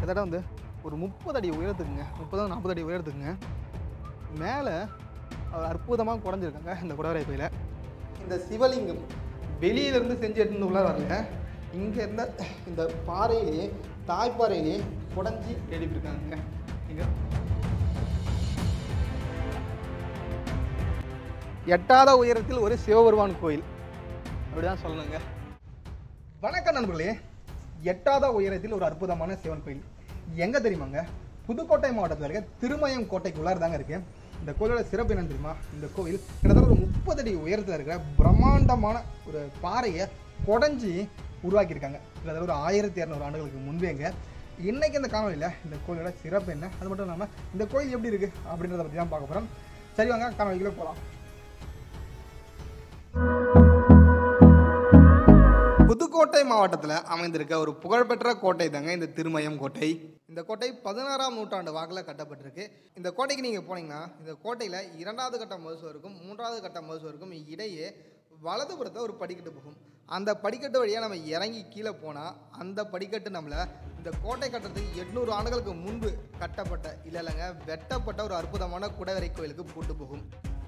கிட்டத்தட்ட வந்து ஒரு முப்பது அடி உயரத்துக்குங்க முப்பது நாற்பது அடி உயரத்துக்குங்க மேலே அற்புதமாக குறைஞ்சிருக்காங்க இந்த குடவரை கோயிலை இந்த சிவலிங்கம் வெளியிலேருந்து செஞ்சு எடுத்துன்னு உள்ள வரல இங்கே இருந்த இந்த பாறையிலேயே தாய்ப்பாறையிலேயே குடஞ்சி எழுப்பியிருக்காங்க இங்கே எட்டாத உயரத்தில் ஒரு சிவபெருமான் கோயில் அப்படிதான் சொல்லணுங்க வணக்கம் நண்பர்களே எட்டாத உயரத்தில் ஒரு அற்புதமான சிவன் கோயில் எங்க தெரியுமாங்க புதுக்கோட்டை மாவட்டத்தில் இருக்க திருமயம் கோட்டைக்குள்ளார தாங்க இருக்கு இந்த கோயிலோட சிறப்பு என்னன்னு தெரியுமா இந்த கோயில் கிட்டத்தட்ட ஒரு முப்பது அடி உயரத்தில் இருக்கிற பிரம்மாண்டமான ஒரு பாறையை குடஞ்சி உருவாக்கியிருக்காங்க கிட்டத்தட்ட ஒரு ஆயிரத்தி இரநூறு ஆண்டுகளுக்கு முன்பேங்க இன்னைக்கு இந்த காணொலியில் இந்த கோயிலோட சிறப்பு என்ன அது மட்டும் இல்லாமல் இந்த கோயில் எப்படி இருக்கு அப்படின்றத பற்றி தான் பார்க்க போகிறோம் சரி வாங்க காணொலிக்குள்ளே போகலாம் புதுக்கோட்டை மாவட்டத்தில் அமைந்திருக்க ஒரு புகழ்பெற்ற கோட்டை தாங்க இந்த திருமயம் கோட்டை இந்த கோட்டை பதினாறாம் நூற்றாண்டு வாக்கில் கட்டப்பட்டிருக்கு இந்த கோட்டைக்கு நீங்கள் போனீங்கன்னா இந்த கோட்டையில் இரண்டாவது கட்ட மதுசுவருக்கும் மூன்றாவது கட்ட மதுசுவருக்கும் இடையே வலதுபுறத்தை ஒரு படிக்கட்டு போகும் அந்த படிக்கட்டு வழியாக நம்ம இறங்கி கீழே போனால் அந்த படிக்கட்டு நம்மளை இந்த கோட்டை கட்டுறதுக்கு எட்நூறு ஆண்டுகளுக்கு முன்பு கட்டப்பட்ட இல்லை இல்லைங்க வெட்டப்பட்ட ஒரு அற்புதமான குடவரை கோயிலுக்கு கூட்டு போகும்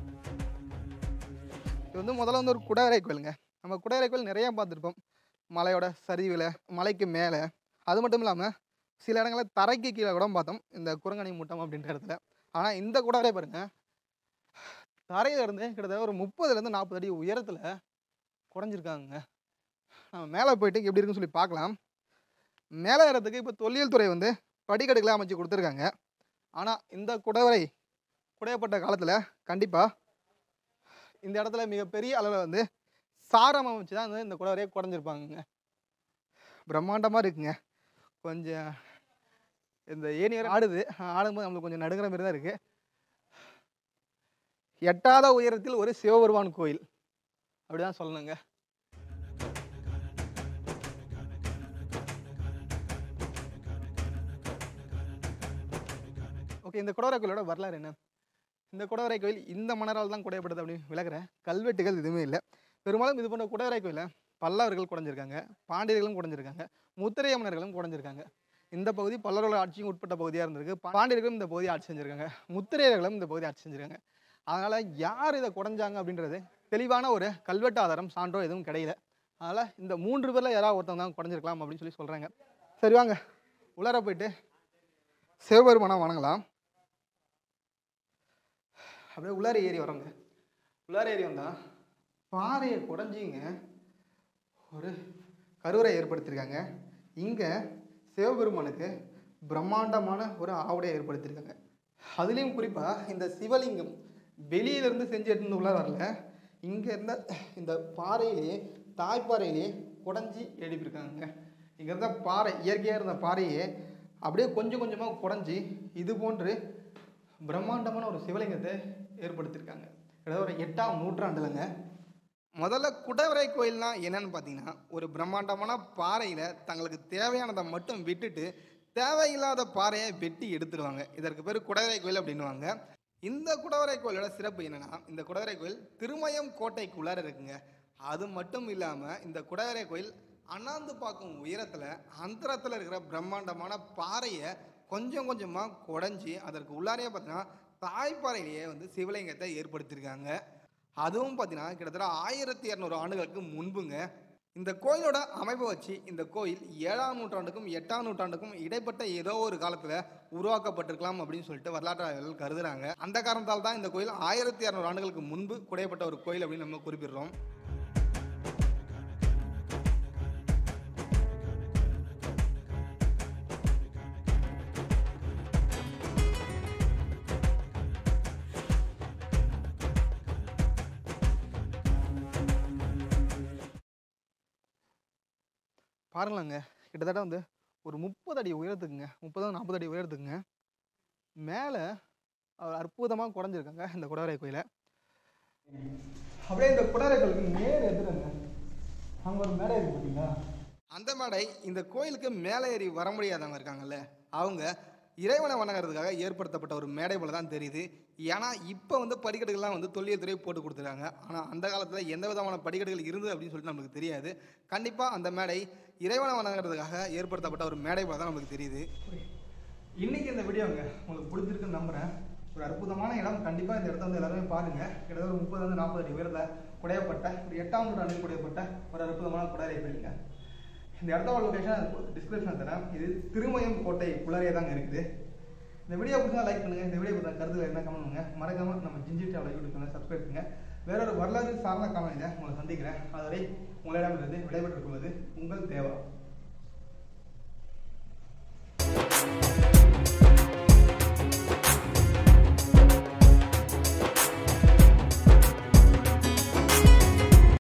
இது வந்து முதல்ல வந்து ஒரு குடவரை கோயிலுங்க நம்ம குடவரை கோயில் நிறைய பார்த்துருப்போம் மலையோட சரிவில் மலைக்கு மேலே அது மட்டும் இல்லாமல் சில இடங்களில் தரைக்கு கீழே கூட பார்த்தோம் இந்த குரங்கணி மூட்டம் அப்படின்ற இடத்துல ஆனால் இந்த குடவரை பாருங்க தரையில இருந்து கிட்டத்தட்ட ஒரு முப்பதுலேருந்து நாற்பது அடி உயரத்தில் குறைஞ்சிருக்காங்க நம்ம மேலே போயிட்டு எப்படி இருக்குன்னு சொல்லி பார்க்கலாம் மேலே ஏறதுக்கு இப்போ தொல்லியல் துறை வந்து படிக்கட்டுகளை அமைச்சு கொடுத்துருக்காங்க ஆனால் இந்த குடவரை குடையப்பட்ட காலத்தில் கண்டிப்பாக இந்த இடத்துல மிகப்பெரிய அளவில் வந்து சாரம் அமைச்சு தான் வந்து இந்த குடவரையே குறைஞ்சிருப்பாங்கங்க பிரம்மாண்டமாக இருக்குங்க கொஞ்சம் இந்த ஏணி வரை ஆடுது ஆடும்போது நம்மளுக்கு கொஞ்சம் நடுங்கிற மாதிரி தான் இருக்குது எட்டாத உயரத்தில் ஒரு சிவபெருமான் கோயில் அப்படிதான் சொல்லணுங்க ஓகே இந்த குடவரை கோயிலோட வரலாறு என்ன இந்த குடவரை கோயில் இந்த மன்னரால் தான் குடையப்படுது அப்படின்னு விளக்குற கல்வெட்டுகள் எதுவுமே இல்லை பெரும்பாலும் இது போன்ற குடவரை கோயிலை பல்லவர்கள் குடைஞ்சிருக்காங்க பாண்டியர்களும் குடைஞ்சிருக்காங்க முத்திரைய மன்னர்களும் குடைஞ்சிருக்காங்க இந்த பகுதி பல்லவர்களோட ஆட்சியும் உட்பட்ட பகுதியாக இருந்திருக்கு பாண்டியர்களும் இந்த பகுதியை ஆட்சி செஞ்சிருக்காங்க முத்திரையர்களும் இந்த பகுதியை ஆட்சி செஞ்சிருக்காங்க அதனால் யார் இதை குடைஞ்சாங்க அப்படின்றது தெளிவான ஒரு கல்வெட்டு ஆதாரம் சான்றோ எதுவும் கிடையல அதனால் இந்த மூன்று பேரில் யாராவது ஒருத்தவங்க தான் குடைஞ்சிருக்கலாம் அப்படின்னு சொல்லி சொல்கிறாங்க சரி வாங்க உள்ளார போயிட்டு சிவபெருமானம் வணங்கலாம் அப்படியே உள்ளார ஏறி வரோங்க உள்ளார ஏறி வந்தால் பாறையை குடஞ்சிங்க ஒரு கருவறை ஏற்படுத்தியிருக்காங்க இங்கே சிவபெருமானுக்கு பிரம்மாண்டமான ஒரு ஆவுடையை ஏற்படுத்தியிருக்காங்க அதுலேயும் குறிப்பாக இந்த சிவலிங்கம் வெளியிலேருந்து செஞ்சு எடுத்துன்னு உள்ள வரல இங்கே இருந்த இந்த பாறையிலேயே தாய்ப்பாறையிலேயே குடஞ்சி எழுப்பியிருக்காங்க இங்கே இருந்த பாறை இயற்கையாக இருந்த பாறையே அப்படியே கொஞ்சம் கொஞ்சமாக குடஞ்சி இது போன்று பிரம்மாண்டமான ஒரு சிவலிங்கத்தை ஏற்படுத்தியிருக்காங்க கிட்டத்தட்ட ஒரு எட்டாம் நூற்றாண்டுலங்க முதல்ல குடவரை கோயில்னா என்னன்னு பார்த்தீங்கன்னா ஒரு பிரம்மாண்டமான பாறையில் தங்களுக்கு தேவையானதை மட்டும் விட்டுட்டு தேவையில்லாத பாறையை வெட்டி எடுத்துருவாங்க இதற்கு பேர் குடவரை கோயில் அப்படின்னுவாங்க இந்த குடவரை கோயிலோட சிறப்பு என்னன்னா இந்த குடவரை கோயில் திருமயம் கோட்டைக்குள்ளார இருக்குங்க அது மட்டும் இல்லாமல் இந்த குடவரை கோயில் அண்ணாந்து பார்க்கும் உயரத்தில் அந்தரத்தில் இருக்கிற பிரம்மாண்டமான பாறையை கொஞ்சம் கொஞ்சமாக குடஞ்சி அதற்கு உள்ளாரே பார்த்தீங்கன்னா தாய்ப்பாறையிலேயே வந்து சிவலிங்கத்தை ஏற்படுத்தியிருக்காங்க அதுவும் பார்த்தீங்கன்னா கிட்டத்தட்ட ஆயிரத்தி இரநூறு ஆண்டுகளுக்கு முன்புங்க இந்த கோயிலோட அமைப்பை வச்சு இந்த கோயில் ஏழாம் நூற்றாண்டுக்கும் எட்டாம் நூற்றாண்டுக்கும் இடைப்பட்ட ஏதோ ஒரு காலத்தில் உருவாக்கப்பட்டிருக்கலாம் அப்படின்னு சொல்லிட்டு வரலாற்றாளர்கள் கருதுறாங்க அந்த காரணத்தால் தான் இந்த கோயில் ஆயிரத்தி இரநூறு ஆண்டுகளுக்கு முன்பு குடையப்பட்ட ஒரு கோயில் அப்படின்னு நம்ம குறிப்பிடுறோம் பாருங்களேங்க கிட்டத்தட்ட வந்து ஒரு முப்பது அடி உயரத்துக்குங்க முப்பது நாற்பது அடி உயரத்துக்குங்க மேலே அற்புதமாக குறைஞ்சிருக்காங்க இந்த குடவரை கோயிலை அப்படியே இந்த குடவரை கோயிலுக்கு நேர் எதிரங்க அங்கே ஒரு மேடை இருக்கு பார்த்தீங்களா அந்த மேடை இந்த கோயிலுக்கு மேலே ஏறி வர முடியாதவங்க இருக்காங்கல்ல அவங்க இறைவனை வணங்குறதுக்காக ஏற்படுத்தப்பட்ட ஒரு மேடை போல தான் தெரியுது ஏன்னா இப்போ வந்து படிக்கட்டுகள்லாம் வந்து தொல்லியல் துறை போட்டு கொடுத்துருக்காங்க ஆனால் அந்த காலத்தில் எந்த விதமான படிக்கட்டுகள் இருந்தது அப்படின்னு சொல்லிட்டு நம்மளுக்கு தெரியாது கண்டிப்பாக அந்த மேடை இறைவனை வணங்குறதுக்காக ஏற்படுத்தப்பட்ட ஒரு மேடை போல தான் நமக்கு தெரியுது இன்னைக்கு இந்த வீடியோங்க உங்களுக்கு பிடிச்சிருக்குன்னு நம்புறேன் ஒரு அற்புதமான இடம் கண்டிப்பாக இந்த இடத்த வந்து எல்லாருமே பாருங்க கிட்டத்தட்ட ஒரு முப்பதுலேருந்து நாற்பது அடி உயரத்தில் குடையப்பட்ட ஒரு எட்டாம் நூற்றாண்டில் குடையப்பட்ட ஒரு அற்புதமான குடரை போயிருங்க இந்த இடத்தோட லொகேஷன் டிஸ்கிரிப்ஷன் தரேன் இது திருமயம் கோட்டை குளரே தாங்க இருக்குது இந்த வீடியோ பிடிச்சா லைக் பண்ணுங்க இந்த வீடியோ பற்றி கருத்து என்ன கமெண்ட் பண்ணுங்க மறக்காம நம்ம Jinji channel YouTube channel subscribe பண்ணுங்க வேற ஒரு வரலாறு சார்ந்த காமெடியில் உங்களை சந்திக்கிறேன் அதுவரை உங்களிடமிருந்து விடைபெற்றுக் கொள்வது உங்கள் தேவா